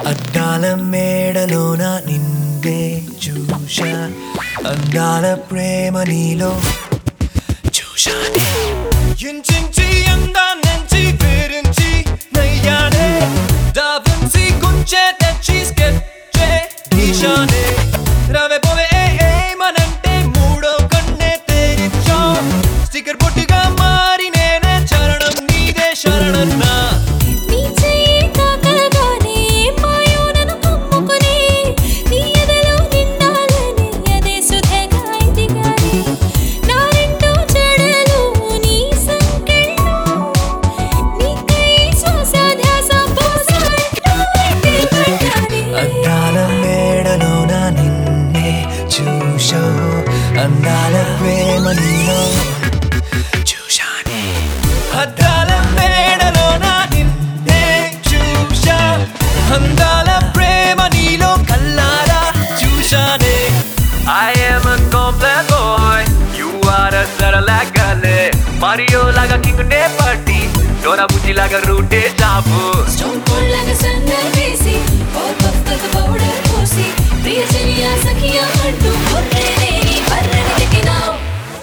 అద్దాల మేడలోన నిన్నే చూశా అందాల ప్రేమ నీలో చూశానే ఇంచించి అందాన్నించి పేరించి నయ్యానే దావించి కుంచే తెచ్చి స్కెచ్చే గీశానే రవే పోవే ఏ ఏమనంటే మూడో కన్నే తెరిచా స్టిక్కర్ పొట్టుగా మారి నేనే చరణం నీదే శరణన్నా నీ చెయ్యి తాకగానే మాయో నన్ను కమ్ముకుని నీ ఎదలో నిండాలని అదే సుధగా ఇదిగాని నా రెండు జడలు నీ సంకెళ్ళు నీకై శ్వాస ధ్యాస పోసాట్లు పెట్టాలి అద్దాల మేడలోన నిన్నే చూశా అందాల ప్రేమ నీలో చూశానే అద్దాల మేడలోన నిన్నే చూశా అందాల ప్రేమ నీలో కల్లారా చూశానే I am a complex boy. You are a Sarala gale. Mario laga king ne party. Dora Buji laga route chapu. Stone cold లాగా సందర్ వేసి ఓ పఫ్ పౌడర్ పోసి ప్రియజనియా సఖియా అంటూ బుర్రేనే నీ బర్రెని తిట్టినావు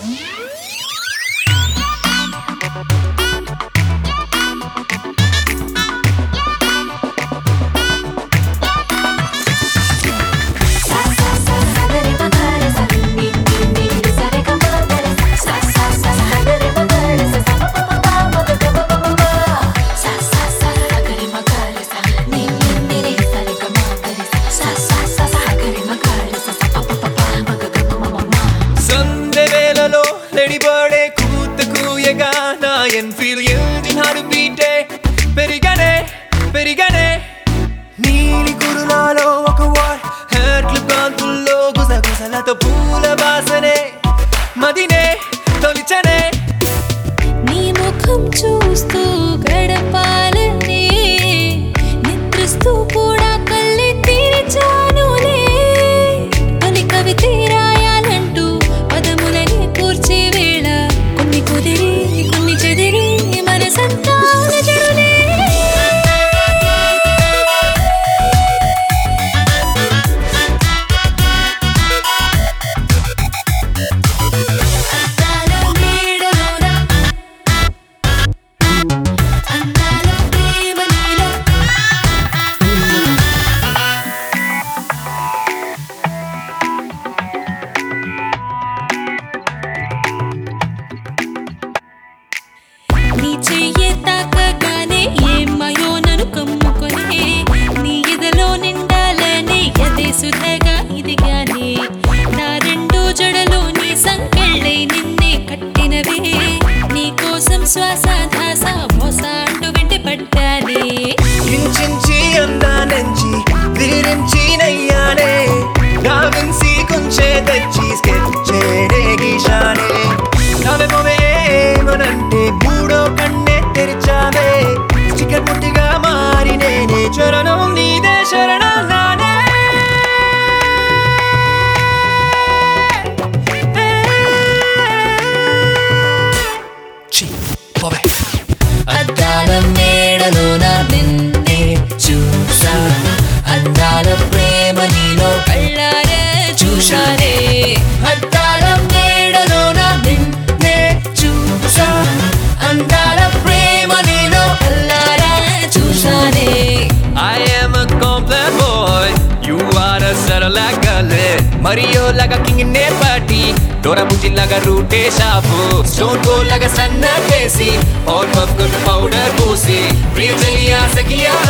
సా సా సా సగరి మగర స ని ని ని ని సరే కమగర సా సా సా సగరి మగర స స ప ప ప మగ గ ప ప ప సా సా సా సగరి మగర స ని ని ని ని సరే కమగర సా సా సా సగరి మగర స స ప ప ప మగ గ ప మ మ మ సందె వేళలో లడిబడే కూత కూయగా నా ఎన్ఫీల్ ఇంజిన్ హారు బీటే పెరిగనే పెరిగనే నీలి కురులాలో ఒక వార్ హెడ్లు కాంతుల్లో గుసగుసలతో పూల వాసనే మదినే తొలిచనే నీ ముఖం చూస్తూ గడపాలనే నిద్రిస్తూ కూడా కళ్ళి తీర్చానులే తొలి కవితే రాయాలంటూ పదములని కూర్చే వేళ కొన్ని కుదిరి కొన్ని చెదిరి మనసంతా జరులే అందాల మేడలోన అందాల ప్రేమ నీలో నీ చెయ్యి తాకగానే ఏమయో నన్ను కమ్ముకొని నీ ఎదలో నిండాలనే ఎదే సుధగా ఇదిగానే నా రెండు జడలు నీ సంకెళ్ళై నిన్నే కట్టినవే నీ కోసం శ్వాస ధాస మోస అంటూ వెంట పడ్డానే ఇంచించి అందానంచి విరించి నయ్యానే గావించి కొంచే తెచ్చి స్కెచ్చేడే గీశానే నవే మొవే ఏమనంటే మూడో కన్నే తెరిచావే స్టిక్కర్ పుట్టిగా మారి నేనే చరణం నీదే శరణం నానే ఛీ, పోవే. అద్దాల మేడలోన నిన్నే చూసా అందాల ప్రేమ నీలో కళ్ళారా చూశానే అద్దాల మేడలోన నిన్నే చూసా అందాల ప్రేమ నీలో కళ్ళారా చూశానే I am a complex boy. You are a Sarala gale. Mario laga king ne party. Dora Buji laga route chapu. Stone cold laga sanna kesi. All puff good powder boozy. Priya jaliya sakiya